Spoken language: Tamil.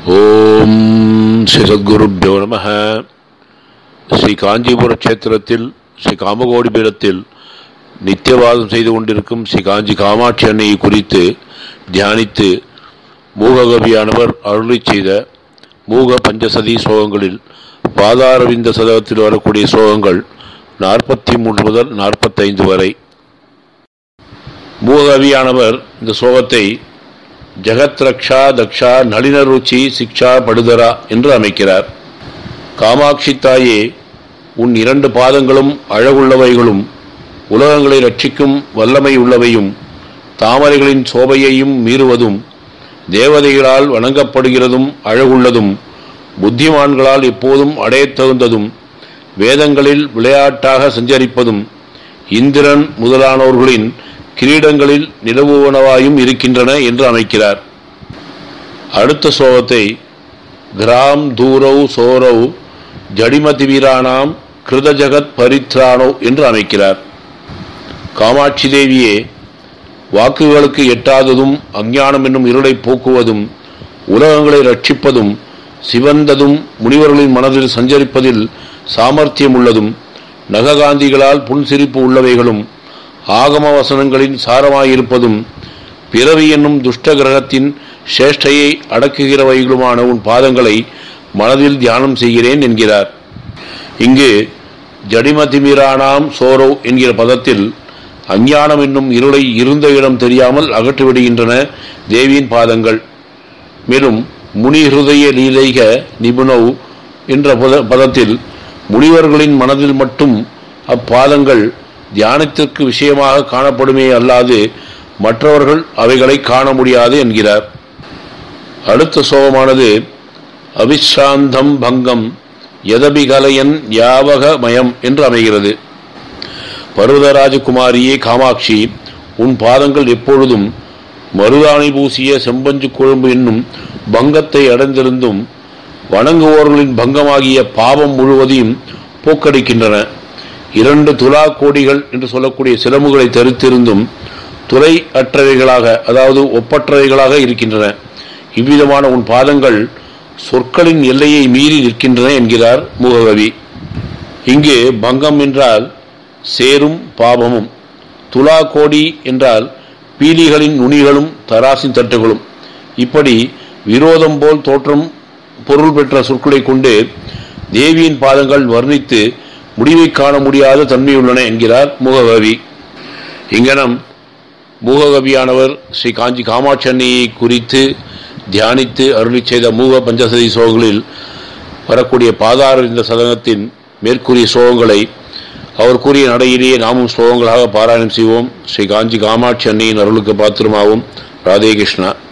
ஓம் ஸ்ரீ சத்குருப்பியோ நம ஸ்ரீ காஞ்சிபுர கஷேத்திரத்தில் ஸ்ரீ காமகோடி பீடத்தில் நித்தியவாதம் செய்து கொண்டிருக்கும் ஸ்ரீ காஞ்சி காமாட்சி அன்னையை குறித்து தியானித்து மூககவியானவர் அருளி செய்த மூக பஞ்சசதி ஸ்லோகங்களில் பாதாரவிந்த சதகத்தில் வரக்கூடிய ஸ்லோகங்கள் நாற்பத்தி மூன்று முதல் நாற்பத்தைந்து வரை மூககவியானவர் இந்த ஸ்லோகத்தை ஜெகத் ரக்ஷா தக்ஷா நளினருச்சி சிக்ஷா படுதரா என்று அமைக்கிறார் காமாட்சி தாயே உன் இரண்டு பாதங்களும் அழகுள்ளவைகளும் உலகங்களை ரட்சிக்கும் வல்லமை உள்ளவையும் தாமரைகளின் சோபையையும் மீறுவதும் தேவதைகளால் வணங்கப்படுகிறதும் அழகுள்ளதும் புத்திமான்களால் எப்போதும் அடையத் தகுந்ததும் வேதங்களில் விளையாட்டாக சஞ்சரிப்பதும் இந்திரன் முதலானவர்களின் கிரீடங்களில் நிலவுவனவாயும் இருக்கின்றன என்று அமைக்கிறார் அடுத்த ஸ்லோகத்தை கிராம் தூரவ் சோரவ் ஜடிமதி வீரானாம் கிருத ஜகத் பரித்ரானோ என்று அமைக்கிறார் காமாட்சி தேவியே வாக்குகளுக்கு எட்டாததும் அஞ்ஞானம் என்னும் இருளை போக்குவதும் உலகங்களை ரட்சிப்பதும் சிவந்ததும் முனிவர்களின் மனதில் சஞ்சரிப்பதில் சாமர்த்தியம் உள்ளதும் நககாந்திகளால் புன்சிரிப்பு உள்ளவைகளும் ஆகம வசனங்களின் சாரமாயிருப்பதும் பிறவி என்னும் துஷ்ட கிரகத்தின் சேஷ்டையை அடக்குகிறவைகளுமான உன் பாதங்களை மனதில் தியானம் செய்கிறேன் என்கிறார் இங்கு ஜடிமதிமிரானாம் சோரோ என்கிற பதத்தில் அஞ்ஞானம் என்னும் இருளை இருந்த இடம் தெரியாமல் அகற்றிவிடுகின்றன தேவியின் பாதங்கள் மேலும் முனி ஹிருதய லீலைக நிபுணவ் என்ற பதத்தில் முனிவர்களின் மனதில் மட்டும் அப்பாதங்கள் தியானத்திற்கு விஷயமாக காணப்படுமே அல்லாது மற்றவர்கள் அவைகளை காண முடியாது என்கிறார் அடுத்த சோகமானது அவிஸ்ராந்தம் பங்கம் எதபிகலையன் யாவக மயம் என்று அமைகிறது பர்வதராஜகுமாரியே காமாட்சி உன் பாதங்கள் எப்பொழுதும் மருதாணி பூசிய செம்பஞ்சு குழம்பு என்னும் பங்கத்தை அடைந்திருந்தும் வணங்குவோர்களின் பங்கமாகிய பாவம் முழுவதையும் போக்கடிக்கின்றன இரண்டு துலா கோடிகள் என்று சொல்லக்கூடிய சிலம்புகளை தரித்திருந்தும் துறை அற்றவைகளாக அதாவது ஒப்பற்றவைகளாக இருக்கின்றன இவ்விதமான உன் பாதங்கள் சொற்களின் எல்லையை மீறி நிற்கின்றன என்கிறார் மூககவி இங்கு பங்கம் என்றால் சேரும் பாவமும் துலா கோடி என்றால் பீலிகளின் நுனிகளும் தராசின் தட்டுகளும் இப்படி விரோதம் போல் தோற்றம் பொருள் பெற்ற சொற்களை கொண்டு தேவியின் பாதங்கள் வர்ணித்து முடிவை காண முடியாத தன்மையுள்ளன என்கிறார் மூககவி இங்கனம் மூககவியானவர் ஸ்ரீ காஞ்சி காமாட்சி அன்னையை குறித்து தியானித்து அருளி செய்த மூக பஞ்சசதி சோகங்களில் வரக்கூடிய பாதார இந்த சதனத்தின் மேற்கூறிய சோகங்களை அவர் கூறிய நடையிலேயே நாமும் ஸ்லோகங்களாக பாராயணம் செய்வோம் ஸ்ரீ காஞ்சி காமாட்சி அன்னையின் அருளுக்கு பாத்திரமாவும் ராதே கிருஷ்ணா